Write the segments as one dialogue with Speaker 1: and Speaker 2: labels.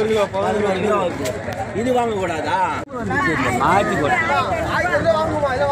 Speaker 1: பதினோரு கிலோ வருது இது வாங்கக்கூடாதா ஆயிரத்தி போட்டு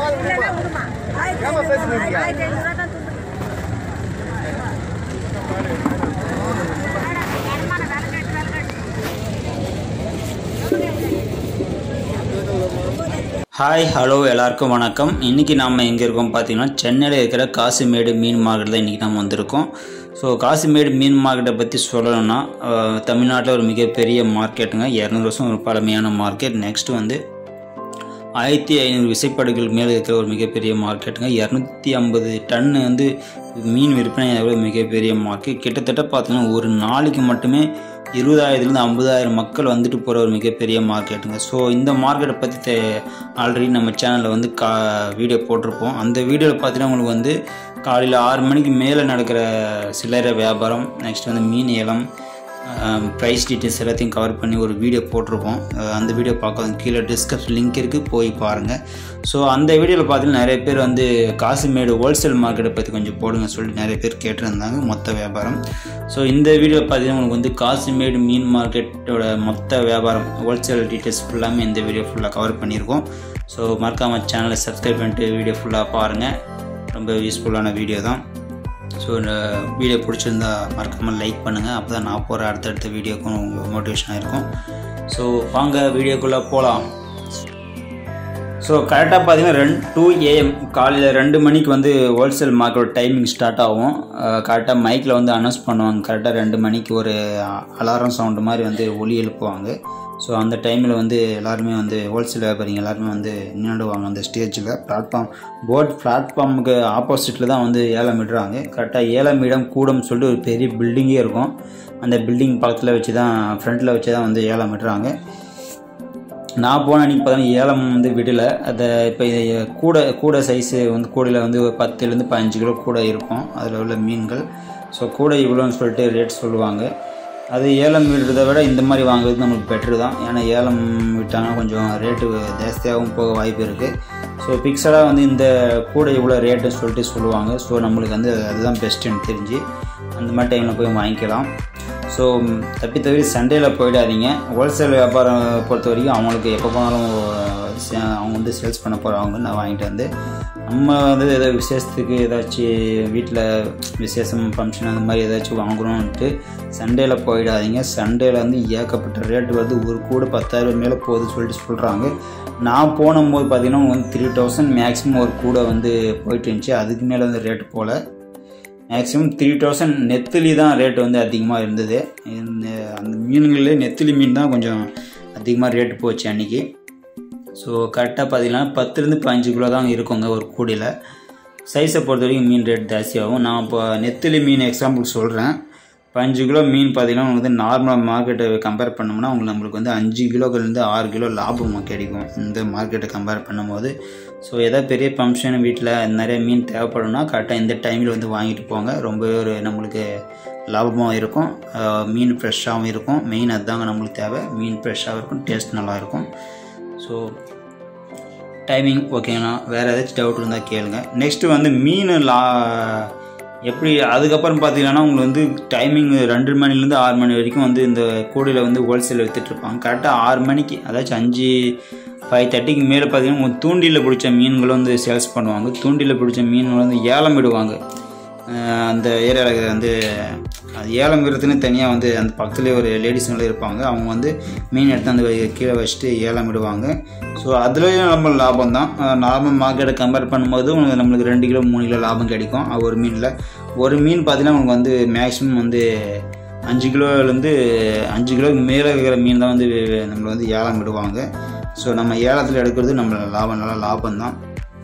Speaker 2: ஹாய் ஹலோ எல்லாருக்கும் வணக்கம் இன்றைக்கி நாம் எங்கே இருக்கோம் பார்த்தீங்கன்னா சென்னையில் இருக்கிற காசிமேடு மீன் மார்க்கெட் தான் இன்றைக்கி நம்ம வந்திருக்கோம் ஸோ காசிமேடு மீன் மார்க்கெட்டை பற்றி சொல்லணும்னா அஹ், தமிழ்நாட்டில் ஒரு மிகப்பெரிய மார்க்கெட்டுங்க இரநூறு வருஷம் ஒரு பழமையான மார்க்கெட் நெக்ஸ்ட் வந்து ஆயிரத்தி ஐநூறு விசைப்படகுகள் மேலே இருக்கிற ஒரு மிகப்பெரிய மார்க்கெட்டுங்க இரநூத்தி ஐம்பது டன் வந்து மீன் விற்பனை ஆகிற மிகப்பெரிய மார்க்கெட் கிட்டத்தட்ட பார்த்தீங்கன்னா ஒரு நாளைக்கு மட்டுமே இருபதாயிரத்துலேருந்து ஐம்பதாயிரம் மக்கள் வந்துட்டு போகிற ஒரு மிகப்பெரிய மார்க்கெட்டுங்க ஸோ இந்த மார்க்கெட்டை பற்றி ஆல்ரெடி நம்ம சேனலில் வந்து கா வீடியோ போட்டிருப்போம் அந்த வீடியோவில் பார்த்தீங்கன்னா உங்களுக்கு வந்து காலையில் ஆறு மணிக்கு மேலே நடக்கிற சில்லறை வியாபாரம் நெக்ஸ்ட் வந்து மீன் ஏலம் ப்ரைஸ் டீட்டெயில்ஸ் எல்லாத்தையும் கவர் பண்ணி ஒரு வீடியோ போட்டிருப்போம் அஹ் அந்த வீடியோ பார்க்க கீழே டிஸ்கிரிப்ஷன் லிங்க் இருக்குது போய் பாருங்கள் ஸோ அந்த வீடியோவில் பார்த்தீங்கன்னா நிறைய பேர் வந்து காசிமேடு ஹோல்சேல் மார்க்கெட்டை பற்றி கொஞ்சம் போடுங்க சொல்லிட்டு நிறைய பேர் கேட்டிருந்தாங்க மொத்த வியாபாரம் ஸோ இந்த வீடியோ பார்த்தீங்கன்னா உங்களுக்கு வந்து காசிமேடு மீன் மார்க்கெட்டோட மொத்த வியாபாரம் ஹோல்சேல் டீட்டெயில்ஸ் ஃபுல்லாமே இந்த வீடியோ ஃபுல்லாக கவர் பண்ணியிருக்கோம் ஸோ மறக்காமல் சேனலை சப்ஸ்கிரைப் பண்ணிட்டு வீடியோ ஃபுல்லாக பாருங்கள் ரொம்ப யூஸ்ஃபுல்லான வீடியோ தான் ஸோ இந்த வீடியோ பிடிச்சிருந்தா மறக்காமல் லைக் பண்ணுங்கள் அப்போ தான் நான் போகிற அடுத்தடுத்த வீடியோக்கும் உங்களுக்கு மோட்டிவேஷனாக இருக்கும் ஸோ வாங்க வீடியோக்குள்ளே போகலாம் ஸோ கரெக்டாக பார்த்தீங்கன்னா ரெண்டு டூ ஏஎம் காலையில் ரெண்டு மணிக்கு வந்து ஹோல்சேல் மார்க்கெட் டைமிங் ஸ்டார்ட் ஆகும் கரெக்டாக மைக்கில் வந்து அனௌன்ஸ் பண்ணுவாங்க கரெக்டாக ரெண்டு மணிக்கு ஒரு அலாரம் சவுண்டு மாதிரி வந்து ஒலி எழுப்புவாங்க ஸோ அந்த டைமில் வந்து எல்லாருமே வந்து ஹோல்சேல் வியாபாரிங்க எல்லாருமே வந்து நின்றுடுவாங்க அந்த ஸ்டேஜில் பிளாட்ஃபார்ம் போட் பிளாட்ஃபார்முக்கு ஆப்போசிட்டில் தான் வந்து ஏலம் விடுறாங்க கரெக்டாக ஏலம் இடம் கூடம்னு சொல்லிட்டு ஒரு பெரிய பில்டிங்கே இருக்கும் அந்த பில்டிங் பக்கத்தில் வச்சு தான் ஃப்ரண்ட்டில் வச்சு தான் வந்து ஏலம் விடுறாங்க நான் போன அன்றைக்கி பார்த்தீங்கன்னா ஏலம் வந்து விடலை அதை இப்போ இது கூட கூட சைஸு வந்து கூடையில் வந்து ஒரு பத்துலேருந்து பதினஞ்சு கிலோ கூட இருக்கும் அதில் உள்ள மீன்கள் ஸோ கூட இவ்வளோன்னு சொல்லிட்டு ரேட் சொல்லுவாங்க அது ஏலம் விடுறதை விட இந்த மாதிரி வாங்குறது நமக்கு பெட்ரு தான் ஏன்னா ஏலம் விட்டாங்கன்னா கொஞ்சம் ரேட்டு ஜாஸ்தியாகவும் போக வாய்ப்பு இருக்குது ஸோ பிக்சடாக வந்து இந்த கூட இவ்வளோ ரேட்டுன்னு சொல்லிட்டு சொல்லுவாங்க ஸோ நம்மளுக்கு வந்து அதுதான் பெஸ்ட்டுன்னு தெரிஞ்சு அந்த மாதிரி டைமில் போய் வாங்கிக்கலாம் ஸோ தப்பி தவிர சண்டேயில் போயிடாதீங்க ஹோல்சேல் வியாபாரம் பொறுத்த வரைக்கும் அவங்களுக்கு எப்போ போனாலும் சே- அவங்க வந்து சேல்ஸ் பண்ண போகிறவங்க நான் வாங்கிட்டு வந்து நம்ம வந்து ஏதோ விசேஷத்துக்கு ஏதாச்சும் வீட்டில் விசேஷம் ஃபங்க்ஷன் அந்த மாதிரி ஏதாச்சும் வாங்குறோம்ன்ட்டு சண்டேயில் போயிடாதீங்க சண்டேயில் வந்து ஏகப்பட்ட ரேட்டு வருது ஒரு கூட பத்தாயிரம் மேலே போகுதுன்னு சொல்லிட்டு சொல்கிறாங்க நான் போனும்போது பார்த்தீங்கன்னா வந்து த்ரீ தௌசண்ட் மேக்ஸிமம் ஒரு கூட வந்து போயிட்டு இருந்துச்சு அதுக்கு மேலே வந்து ரேட்டு போகல மேக்ஸிமம் த்ரீ தௌசண்ட் நெத்திலி தான் ரேட் வந்து அதிகமாக இருந்தது இந்த அந்த மீன்களே நெத்திலி மீன் தான் கொஞ்சம் அதிகமாக ரேட்டு போச்சு அன்றைக்கி ஸோ கரெக்டாக பார்த்தீங்கன்னா பத்துலேருந்து பதினஞ்சு கிலோ தான் இருக்குங்க ஒரு கூடையில் சைஸை பொறுத்த வரைக்கும் மீன் ரேட் ஜாஸ்தியாகும் நான் இப்போ நெத்திலி மீன் எக்ஸாம்பிள் சொல்கிறேன் பதினஞ்சு கிலோ மீன் பார்த்தீங்கன்னா உங்களுக்கு வந்து நார்மல் மார்க்கெட்டை கம்பேர் பண்ணோம்னா உங்களுக்கு நம்மளுக்கு வந்து அஞ்சு கிலோலேருந்து ஆறு கிலோ லாபம் கிடைக்கும் இந்த மார்க்கெட்டை கம்பேர் பண்ணும்போது ஸோ ஏதாவது பெரிய ஃபங்க்ஷன் வீட்டில் நிறைய மீன் தேவைப்படும்னா கரெக்டாக இந்த டைமில் வந்து வாங்கிட்டு போங்க ரொம்பவே ஒரு நம்மளுக்கு லாபமாகவும் இருக்கும் ஆஹ் மீன் ஃப்ரெஷ்ஷாகவும் இருக்கும் மெயின் அதுதாங்க நம்மளுக்கு தேவை மீன் ஃப்ரெஷ்ஷாகவும் இருக்கும் டேஸ்ட் நல்லா இருக்கும் ஸோ டைமிங் ஓகேங்களா வேறு ஏதாச்சும் டவுட் இருந்தால் கேளுங்க நெக்ஸ்ட்டு வந்து மீன் லா எப்படி அதுக்கப்புறம் பார்த்தீங்கன்னா உங்களுக்கு வந்து டைமிங் ரெண்டு மணிலேருந்து ஆறு மணி வரைக்கும் வந்து இந்த கூடையில் வந்து ஹோல்சேல் விற்றுட்ருப்பாங்க கரெக்டாக ஆறு மணிக்கு அதாச்சும் அஞ்சு ஃபைவ் தேர்ட்டிக்கு மேலே பார்த்தீங்கன்னா உங்களுக்கு தூண்டியில் பிடிச்ச மீன்களும் வந்து சேல்ஸ் பண்ணுவாங்க தூண்டியில் பிடிச்ச மீன்கள் வந்து ஏலம் விடுவாங்க அஹ் அந்த ஏரியாவில் வந்து அது ஏலம் விடுறதுன்னு தனியாக வந்து அந்த பக்கத்துலேயே ஒரு லேடிஸுங்களும் இருப்பாங்க அவங்க வந்து மீன் எடுத்து அந்த வை- கீழே வச்சுட்டு ஏலம் விடுவாங்க ஸோ அதுலேயும் நம்ம லாபம் தான் நார்மல் மார்க்கெட்டை கம்பேர் பண்ணும்போது உங்களுக்கு நம்மளுக்கு ரெண்டு கிலோ மூணு கிலோ லாபம் கிடைக்கும் அது ஒரு மீனில் ஒரு மீன் பார்த்தீங்கன்னா உங்களுக்கு வந்து மேக்ஸிமம் வந்து அஞ்சு கிலோலேருந்து அஞ்சு கிலோக்கு மேலே இருக்கிற மீன் தான் வந்து நம்மளை வந்து ஏலம் விடுவாங்க ஸோ நம்ம ஏலத்தில் எடுக்கிறது நம்ம லாபம் நல்லா லாபம் தான்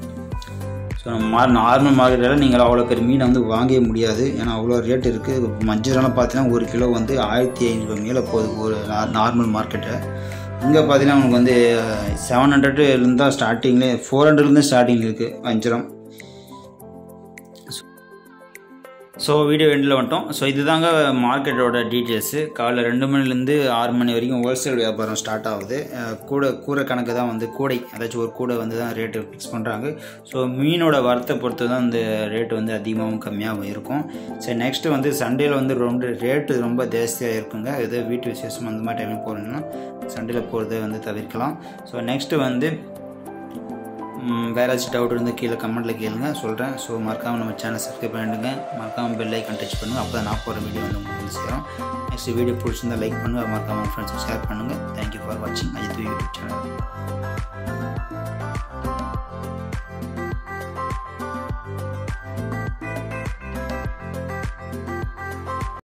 Speaker 2: ஸோ நம்ம மா நார்மல் மார்க்கெட்டில் நீங்கள் அவ்வளோ பெரிய மீனை வந்து வாங்கவே முடியாது ஏன்னா அவ்வளோ ரேட் இருக்குது மஞ்சள்லாம் பார்த்தீங்கன்னா ஒரு கிலோ வந்து ஆயிரத்தி ஐநூறு மேலே போகுது ஒரு நார்மல் மார்க்கெட்டை இங்கே பார்த்தீங்கன்னா உங்களுக்கு வந்து செவன் ஹண்ட்ரட்லேருந்து தான் ஸ்டார்டிங்லேயே ஃபோர் ஹண்ட்ரட்லேருந்து ஸ்டார்டிங் இருக்குது வஞ்சரம் ஸோ வீடியோ எண்டில் வந்துட்டோம் ஸோ இதுதாங்க மார்க்கெட்டோட டீட்டெயில்ஸு காலைல ரெண்டு மணிலேருந்து ஆறு மணி வரைக்கும் ஹோல்சேல் வியாபாரம் ஸ்டார்ட் ஆகுது அஹ் கூடை கூரை கணக்கு தான் வந்து கூடை ஏதாச்சும் ஒரு கூடை வந்து தான் ரேட்டு ஃபிக்ஸ் பண்ணுறாங்க ஸோ மீனோட வரத்தை பொறுத்து தான் இந்த ரேட்டு வந்து அதிகமாகவும் கம்மியாகவும் இருக்கும் சரி நெக்ஸ்ட்டு வந்து சண்டேல வந்து ரொம்ப ரேட்டு ரொம்ப ஜாஸ்தியாக இருக்குங்க எதோ வீட்டு விசேஷம் அந்த மாதிரி டைமில் போகிறீங்கன்னா சண்டேல போகிறத வந்து தவிர்க்கலாம் ஸோ நெக்ஸ்ட்டு வந்து ம், வேற ஏதாச்சும் டவுட் இருந்தால் கீழே கமெண்ட்டில் கேளுங்க சொல்கிறேன் ஸோ மறக்காமல் நம்ம சேனல் சப்ஸ்கிரைப் பண்ணிடுங்க மறக்காமல் பெல் ஐக்கன் டச் பண்ணுங்கள் அப்போ தான் நான் போகிற வீடியோ வந்து உங்களுக்கு வந்து சேரும் நெக்ஸ்ட் வீடியோ பிடிச்சிருந்தா லைக் பண்ணுங்கள் மறக்காமல் ஃப்ரெண்ட்ஸுக்கு ஷேர் பண்ணுங்கள் தேங்க்யூ ஃபார் வாட்சிங் அஜித் யூடியூப் சேனல்